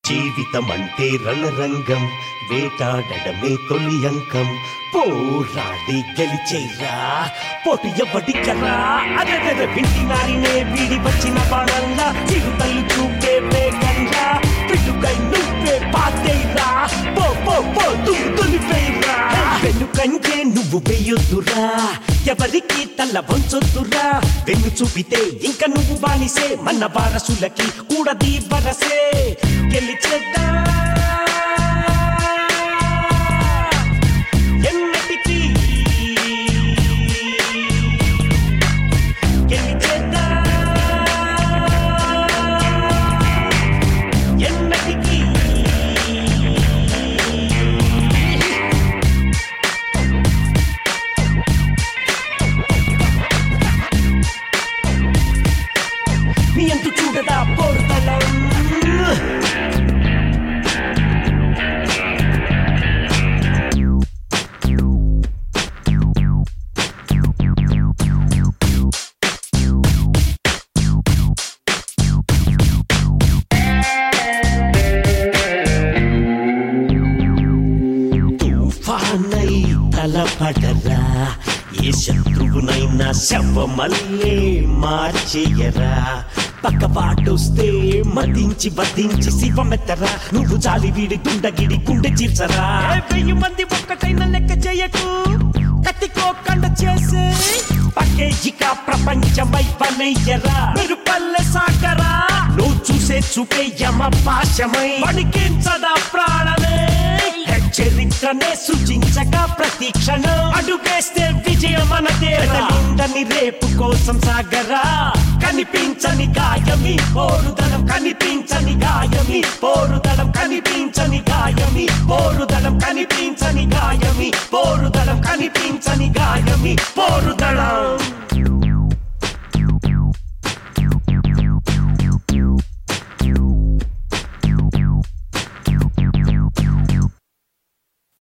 జీవితం అంటే రణరంగం వేటాడడమే తొలి అంకం పోరాడి గెలిచేరా పోటు ఎవడికరా అదే వింటి నారినే వీడి వచ్చిన బాణంలా జీవితాలు చూపే వేగంగా పిట్టుకై నువ్వే పాతేరా పో పో పో తుమ్ము తొలిపేరా వెనుకంటే నువ్వు వేయొద్దురా ఎవరికి తల్ల వంచొద్దురా వెన్ను చూపితే ఇంకా నువ్వు బానిసే మన వారసులకి కూడది వరసే గెలిచేద్దా ఎన్నటికీ గెలిచేద్దా ఎన్నటికీ నీ అంతు చూడదా పోర్తలం తుఫానై తలపడరా ఏ శత్రువునైనా శవమల్లే మార్చేయరా పక్కపాటొస్తే మదించి వధించి శివమెత్తరా నువ్వు జాలి వీడి దుండగిడి గుండె చీర్చరా వెయ్యి మంది ఒక్కటైన లెక్క చేయకు కత్తికో కండ చేసి పక్కే ఇక ప్రపంచమై పనయ్యరా మీరు పల్లె సాగరా నువ్వు చూసే చూపే యమ పాశమై వణికించదా ప్రాణమే హెచ్చరికనే సృజించగా ప్రతి క్షణం అడుగేస్తే విజయం మనదేందని రేపు కోసం సాగరా కనిపించని గాయమి పోరుదలం కనిపించని గాయమి పోరుదలం కనిపించని గాయమి పోరుదలం కనిపించని గాయమి పోరుదలం కనిపించని గాయమి పోరుదలం